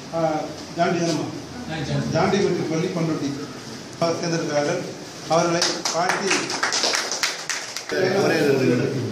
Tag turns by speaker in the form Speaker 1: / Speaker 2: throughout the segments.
Speaker 1: ஜாண்டி தானம்மா ஜாண்டி வெற்றி பள்ளி கொண்டுட்டி சேர்ந்திருக்கிறார்கள் அவர்களை வாழ்த்தி
Speaker 2: ஒரே ஒரு நிமிடம்.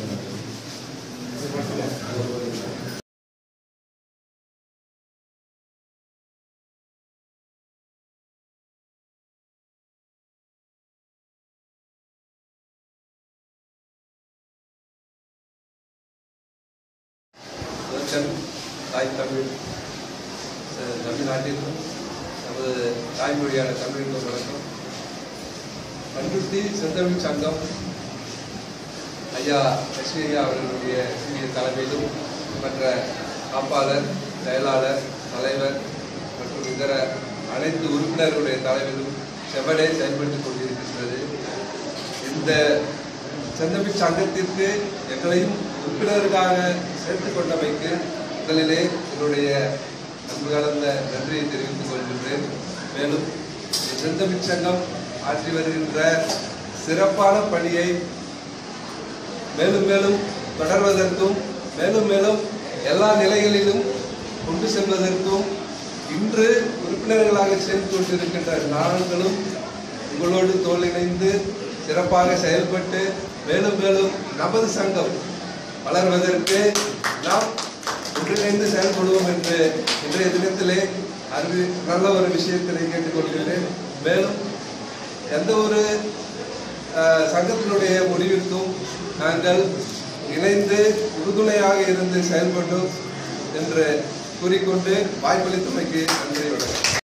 Speaker 3: முதற்கண் தாய் தமிழ் அஹ், தமிழ்நாட்டிற்கும் நமது தாய்மொழியான தமிழுக்கும் வணக்கம் பண்ருட்டி செந்தமிழ் சங்கம் ஐயா எஸ்வி ஐயா அவர்களுடைய சீரிய தலைமையிலும் மற்ற காப்பாளர் செயலாளர் தலைவர் மற்றும் இதர அனைத்து உறுப்பினர்களுடைய தலைமையிலும் செவ்வனே செயல்பட்டுக் கொண்டிருக்கின்றது இந்த செந்தமிழ் சங்கத்திற்கு எங்களையும் உறுப்பினர்களாக சேர்த்துக் கொண்டமைக்கு முதலிலே என்னுடைய அன்பு கலந்த நன்றியை தெரிவித்துக் கொள்கின்றேன் மேலும் இந்த செந்தமிழ் சங்கம் ஆற்றி வருகின்ற சிறப்பான பணியை மேலும் மேலும் தொடர்வதற்கும் மேலும் மேலும் எல்லா நிலைகளிலும் கொண்டு செல்வதற்கும் இன்று உறுப்பினர்களாக சேர்ந்து கொண்டிருக்கின்ற நாங்களும் உங்களோடு தோளிணைந்து சிறப்பாக செயல்பட்டு மேலும் மேலும் நமது சங்கம் வளர்வதற்கு நாம் ஒன்றிணைந்து செயல்படுவோம் என்று இன்றைய தினத்திலே அறிவி நல்ல ஒரு விஷயத்தினை கேட்டுக்கொள்கிறேன் மேலும் எந்த ஒரு அஹ், சங்கத்தினுடைய முடிவிற்கும் நாங்கள் இணைந்து உறுதுணையாக இருந்து செயல்பட்டோம் என்று கூறிக்கொண்டு வாய்ப்பளித்தமைக்கு நன்றி வணக்கம்